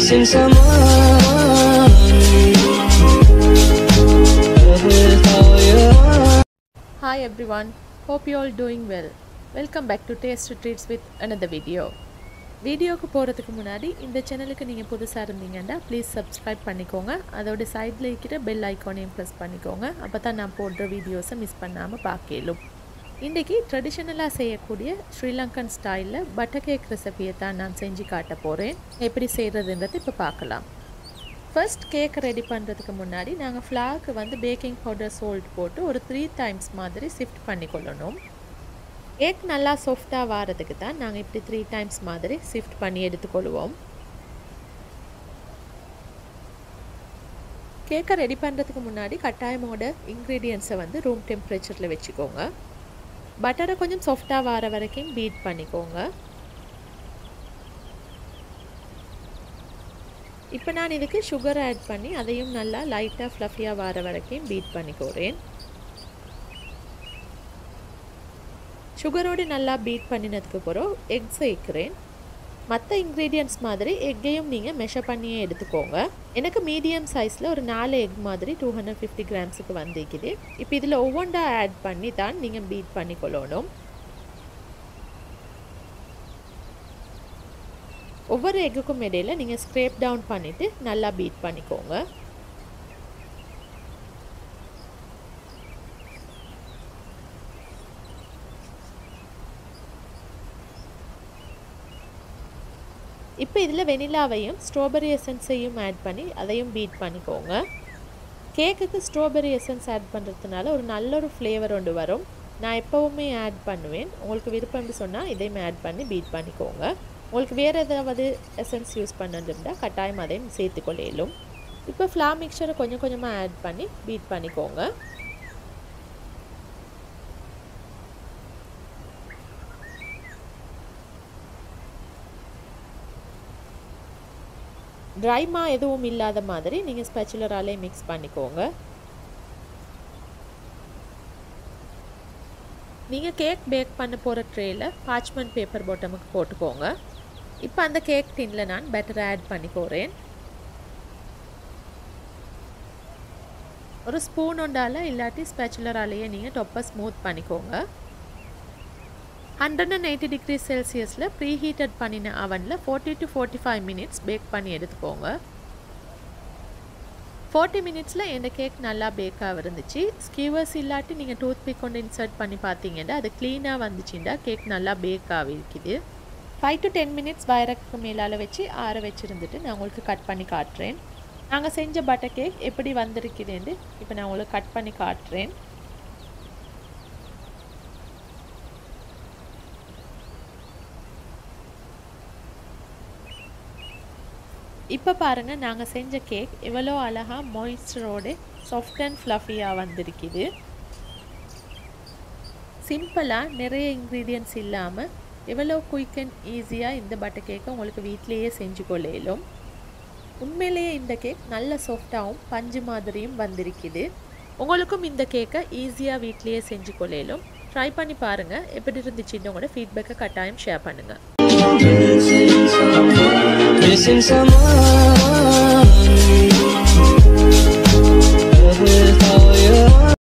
missing someone. With all your Hi everyone, hope you all doing well. Welcome back to Taste Treats with another video. வீடியோக்கு போகிறதுக்கு முன்னாடி இந்த சேனலுக்கு நீங்கள் புதுசாக இருந்தீங்கன்னா ப்ளீஸ் சப்ஸ்கிரைப் பண்ணிக்கோங்க அதோட சைடில் இருக்கிற பெல் ஐக்கானையும் ப்ரெஸ் பண்ணிக்கோங்க அப்போ தான் நான் போடுற வீடியோஸை மிஸ் பண்ணாமல் பார்க்கலும் இன்றைக்கி ட்ரெடிஷ்னலாக செய்யக்கூடிய ஸ்ரீலங்கன் ஸ்டைலில் பட்டர் கேக் ரெசிபியை தான் நான் செஞ்சு காட்ட போகிறேன் எப்படி செய்கிறதுன்றது இப்போ பார்க்கலாம் ஃபர்ஸ்ட் கேக் ரெடி பண்ணுறதுக்கு முன்னாடி நாங்கள் ஃப்ளாக்கு வந்து பேக்கிங் பவுடர் சோல்ட் போட்டு ஒரு த்ரீ டைம்ஸ் மாதிரி ஷிஃப்ட் பண்ணிக்கொள்ளணும் கேக் நல்லா சாஃப்டாக வாரதுக்கு தான் நாங்கள் இப்படி த்ரீ டைம்ஸ் மாதிரி ஷிஃப்ட் பண்ணி எடுத்துக்கொள்வோம் கேக்கை ரெடி பண்ணுறதுக்கு முன்னாடி கட்டாயமோட இன்க்ரீடியன்ஸை வந்து ரூம் டெம்பரேச்சரில் வச்சுக்கோங்க பட்டரை கொஞ்சம் சாஃப்டாக வர வரைக்கும் பீட் பண்ணிக்கோங்க இப்போ நான் இதுக்கு சுகர் ஆட் பண்ணி அதையும் நல்லா லைட்டாக ஃப்ளஃபியாக வர வரைக்கும் பீட் பண்ணிக்கோறேன் சுகரோடு நல்லா பீட் பண்ணினதுக்கு அப்புறம் எக் சேர்க்கிறேன் மற்ற இன்க்ரீடியன்ட்ஸ் மாதிரி எக்கையும் நீங்கள் மெஷர் பண்ணியே எடுத்துக்கோங்க எனக்கு மீடியம் சைஸில் ஒரு நாலு எக் மாதிரி டூ ஹண்ட்ரட் ஃபிஃப்டி கிராம்ஸுக்கு வந்திருக்குது இப்போ இதில் ஒவ்வொன்றா ஆட் பண்ணி தான் நீங்கள் பீட் பண்ணிக்கொள்ளணும் ஒவ்வொரு எக்குக்கும் இடையில நீங்கள் ஸ்க்ரேப் டவுன் பண்ணிவிட்டு நல்லா பீட் பண்ணிக்கோங்க இப்போ இதில் வெனிலாவையும் ஸ்ட்ராபெரி எசன்ஸையும் ஆட் பண்ணி அதையும் பீட் பண்ணிக்கோங்க கேக்குக்கு ஸ்ட்ராபெரி எசன்ஸ் ஆட் பண்ணுறதுனால ஒரு நல்ல ஒரு ஃப்ளேவர் ஒன்று வரும் நான் எப்போவுமே ஆட் பண்ணுவேன் உங்களுக்கு விருப்பம்னு சொன்னால் இதையும் ஆட் பண்ணி பீட் பண்ணிக்கோங்க உங்களுக்கு வேறு ஏதாவது எசன்ஸ் யூஸ் பண்ணுறதுண்டா கட்டாயம் அதையும் சேர்த்துக்கொள்ளையிலும் இப்போ ஃப்ளா மிக்சரை கொஞ்சம் கொஞ்சமாக ஆட் பண்ணி பீட் பண்ணிக்கோங்க ட்ரைமா எதுவும் இல்லாத மாதிரி நீங்கள் ஸ்பெச்சுலராலே மிக்ஸ் பண்ணிக்கோங்க நீங்கள் கேக் பேக் பண்ண போகிற ட்ரேயில் பார்ச்மெண்ட் பேப்பர் பாட்டமுக்கு போட்டுக்கோங்க இப்போ அந்த கேக் டின்னில் நான் பெட்டர் ஆட் பண்ணிக்கோறேன் ஒரு ஸ்பூன் ஒண்டால் இல்லாட்டி ஸ்பெச்சுலராலேயே நீங்கள் டொப்பை ஸ்மூத் பண்ணிக்கோங்க ஹண்ட்ரட் அண்ட் எயிட்டி டிகிரி செல்சியஸில் ப்ரீ ஹீட்டட் பண்ணின அவனில் forty to forty five minutes bake பண்ணி எடுத்துக்கோங்க ஃபார்ட்டி மினிட்ஸில் இந்த கேக் நல்லா பேக்காக இருந்துச்சு ஸ்கீவர்ஸ் இல்லாட்டி நீங்கள் டூத் பிக் கொண்டு இன்சர்ட் பண்ணி பார்த்தீங்கன்னா அது க்ளீனாக வந்துச்சுன்னா கேக் நல்லா பேக்காக இருக்குது ஃபைவ் டு டென் மினிட்ஸ் வயரக்கு மேலால் வச்சு ஆற வச்சுருந்துட்டு நான் உங்களுக்கு கட் பண்ணி காட்டுறேன் நாங்கள் செஞ்ச பட்டர் கேக் எப்படி வந்திருக்குதுன்னு இப்போ நான் உங்களுக்கு கட் பண்ணி காட்டுறேன் இப்போ பாருங்கள் நாங்கள் செஞ்ச கேக் எவ்வளோ அழகாக மாய்ஸ்டரோடு சாஃப்ட் அண்ட் ஃப்ளஃபியாக வந்திருக்குது சிம்பிளாக நிறைய இன்க்ரீடியன்ட்ஸ் இல்லாமல் எவ்வளோ குயிக் அண்ட் ஈஸியாக இந்த பட்டர் கேக்கை உங்களுக்கு வீட்டிலேயே செஞ்சு கொள்ளையிலும் உண்மையிலேயே இந்த கேக் நல்ல சாஃப்டாகவும் பஞ்சு மாதிரியும் வந்திருக்குது உங்களுக்கும் இந்த கேக்கை ஈஸியாக வீட்லேயே செஞ்சு கொள்ளையிலும் ட்ரை பண்ணி பாருங்கள் எப்படி இருந்துச்சுன்னு உங்களோட ஃபீட்பேக்கை கட்டாயம் ஷேர் பண்ணுங்கள் missing someone.